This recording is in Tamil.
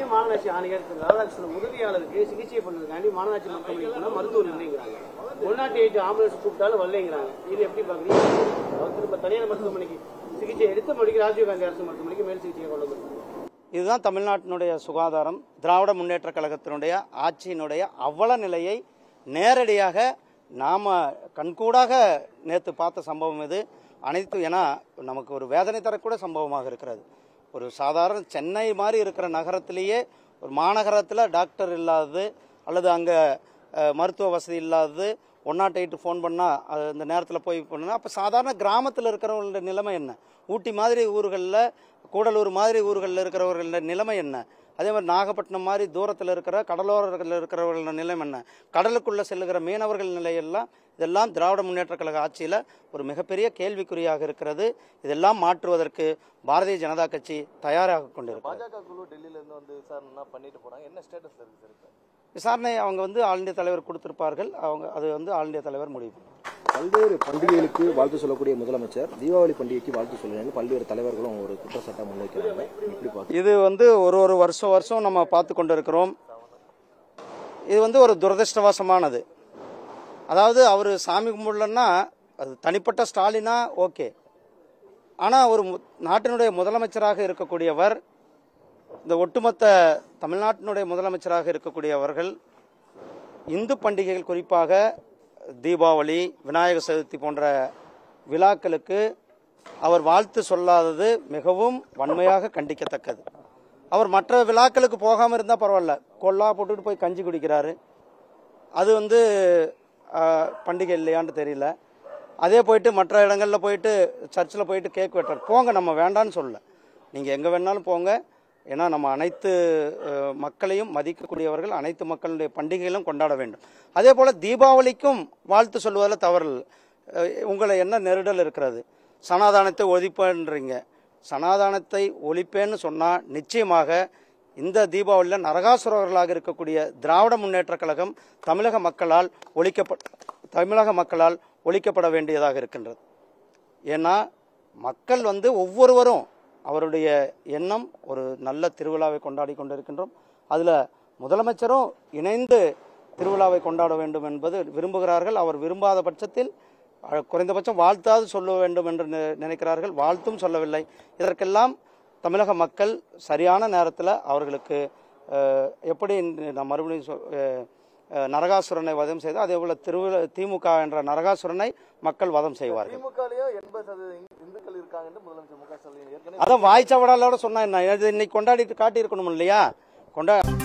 மாநகராட்சி ஆணையர் திரு ராதாகிருஷ்ணன் உதவியாளருக்கு சிகிச்சை பண்ணுறதுக்காண்டி மாநகராட்சி மருத்துவமனைக்கு போனால் மருத்துவர் இல்லைங்கிறாங்க உள்நாட்டு எயிட் ஆம்புலன்ஸ் கூப்பிட்டாலும் வரலைங்கிறாங்க இது எப்படி பாக்குறீங்க அவர் திரும்ப தனியார் மருத்துவமனைக்கு சிகிச்சை எடுத்து மறுபடியும் ராஜீவ்காந்தி அரசு மருத்துவமனைக்கு மேல் சிகிச்சையை கொண்டு வந்திருக்காங்க இதுதான் தமிழ்நாட்டினுடைய சுகாதாரம் திராவிட முன்னேற்ற கழகத்தினுடைய ஆட்சியினுடைய அவல நிலையை நேரடியாக நாம கண்கூடாக நேற்று பார்த்த சம்பவம் இது அனைத்து ஏன்னா நமக்கு ஒரு வேதனை தரக்கூட சம்பவமாக இருக்கிறது ஒரு சாதாரண சென்னை மாதிரி இருக்கிற நகரத்திலேயே ஒரு மாநகரத்தில் டாக்டர் இல்லாதது அல்லது அங்கே மருத்துவ வசதி இல்லாதது ஒன் நாட் எயிட் ஃபோன் பண்ணால் அது இந்த நேரத்தில் போய் பண்ணணும் அப்போ சாதாரண கிராமத்தில் இருக்கிறவங்களோட நிலைமை என்ன ஊட்டி மாதிரி ஊர்களில் கூடலூர் மாதிரி ஊர்களில் இருக்கிறவர்களோட நிலைமை என்ன அதே மாதிரி நாகப்பட்டினம் மாதிரி தூரத்தில் இருக்கிற கடலோரத்தில் இருக்கிறவர்களோட நிலைமை என்ன கடலுக்குள்ளே செல்லுகிற மீனவர்கள் நிலையெல்லாம் இதெல்லாம் திராவிட முன்னேற்ற கழக ஆட்சியில் ஒரு மிகப்பெரிய கேள்விக்குறியாக இருக்கிறது இதெல்லாம் மாற்றுவதற்கு பாரதிய ஜனதா கட்சி தயாராக கொண்டிருக்கிறது பாஜக குழு டெல்லியில இருந்து வந்து விசாரணை பண்ணிட்டு போறாங்க என்ன ஸ்டேட்டஸ்ல இருக்கு சார் இப்ப விசாரணை அவங்க வந்து ஆல் இந்தியா தலைவர் கொடுத்திருப்பார்கள் அவங்க அது வந்து ஆல் இந்தியா தலைவர் முடிவு பண்ணுவார். பல்வேறு பண்டிகைகளுக்கு வாழ்த்து சொல்லக்கூடிய முதலமைச்சர் தீபாவளி பண்டிகைக்கு வாழ்த்து சொல்லுங்க பல்வேறு தலைவர்களும் ஒரு குற்றச்சாட்டை முன்வைக்கிறாங்க எப்படி பார்க்க இது வந்து ஒரு ஒரு வருஷம் வருஷம் நம்ம பார்த்து கொண்டு இருக்கிறோம் இது வந்து ஒரு துரதிருஷ்டவசமானது அதாவது அவர் சாமி கும்பிடலன்னா அது தனிப்பட்ட ஸ்டாலினா ஓகே ஆனால் ஒரு மு- நாட்டினுடைய முதலமைச்சராக இருக்கக்கூடியவர் இந்த ஒட்டுமொத்த தமிழ்நாட்டினுடைய முதலமைச்சராக இருக்கக்கூடியவர்கள் இந்து பண்டிகைகள் குறிப்பாக தீபாவளி விநாயகர் சதுர்த்தி போன்ற விழாக்களுக்கு அவர் வாழ்த்து சொல்லாதது மிகவும் வன்மையாக கண்டிக்கத்தக்கது அவர் மற்ற விழாக்களுக்கு போகாமல் இருந்தால் பரவாயில்ல கொல்லா போட்டுட்டு போய் கஞ்சி குடிக்கிறாரு அது வந்து ஆஹ், பண்டிகை இல்லையான்னு தெரியல அதே போயிட்டு மற்ற இடங்களில் போயிட்டு சர்ச்சில் போயிட்டு கேக் வெட்டுறாரு போங்க நம்ம வேண்டான்னு சொல்லல நீங்கள் எங்கே வேணாலும் போங்க ஏன்னா நம்ம அனைத்து அஹ், மக்களையும் மதிக்கக்கூடியவர்கள் அனைத்து மக்களுடைய பண்டிகைகளும் கொண்டாட வேண்டும் அதே போல் தீபாவளிக்கும் வாழ்த்து சொல்வதில் தவறில்லை அஹ், உங்களை என்ன நெருடல் இருக்கிறது சனாதானத்தை ஒழிப்பேன்றீங்க சனாதானத்தை ஒழிப்பேன்னு சொன்னால் நிச்சயமாக இந்த தீபாவளியில் நரகாசுரர்களாக இருக்கக்கூடிய திராவிட முன்னேற்ற கழகம் தமிழக மக்களால் ஒழிக்கப்பட தமிழக மக்களால் ஒழிக்கப்பட வேண்டியதாக இருக்கின்றது ஏன்னா மக்கள் வந்து ஒவ்வொருவரும் அவருடைய எண்ணம் ஒரு நல்ல திருவிழாவை கொண்டாடி கொண்டிருக்கின்றோம் அதில் முதலமைச்சரும் இணைந்து திருவிழாவை கொண்டாட வேண்டும் என்பது விரும்புகிறார்கள் அவர் விரும்பாத பட்சத்தில் அஹ், குறைந்தபட்சம் வாழ்த்தாவது சொல்ல வேண்டும் என்று நி- நினைக்கிறார்கள் வாழ்த்தும் சொல்லவில்லை இதற்கெல்லாம் தமிழக மக்கள் சரியான நேரத்தில் அவர்களுக்கு அஹ், எப்படி இந்த- நான் மறுபடியும் சொ- அஹ், அஹ், நரகாசுரனை வதம் செய்து அதே போல திருவிழா திமுக என்ற நரகாசுரனை மக்கள் வதம் செய்வார்கள் திமுகலயும் எண்பது சதவீதம் இந்துக்கள் இருக்காங்கன்னு முதலமைச்சர் மு க ஸ்டாலின் ஏற்கனவே அதான் வாய்ச்சவடாலோட சொன்னா என்ன இது இன்னைக்கு கொண்டாடிட்டு காட்டி இருக்கணும் இல்லையா கொண்டா